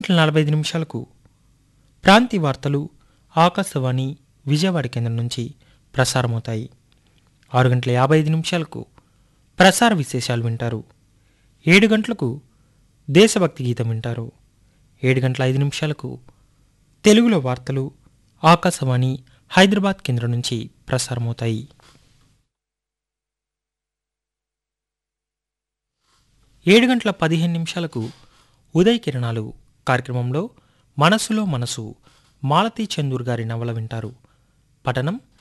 గంటల నలభై ఐదు నిమిషాలకు ప్రాంతీయ వార్తలు ఆకాశవాణి విజయవాడ కేంద్రం నుంచి ప్రసారమవుతాయి ఆరు గంటల యాభై ఐదు నిమిషాలకు ప్రసార విశేషాలు వింటారు ఏడు గంటలకు దేశభక్తి గీతం వింటారు ఏడు గంటల ఐదు నిమిషాలకు తెలుగులో వార్తలు ఆకాశవాణి హైదరాబాద్ కేంద్రం నుంచి ప్రసారమవుతాయి ఏడు గంటల పదిహేను నిమిషాలకు ఉదయ కిరణాలు కార్యక్రమంలో మనసులో మనసు మాలతీ చందూర్ గారి నవల వింటారు పఠనం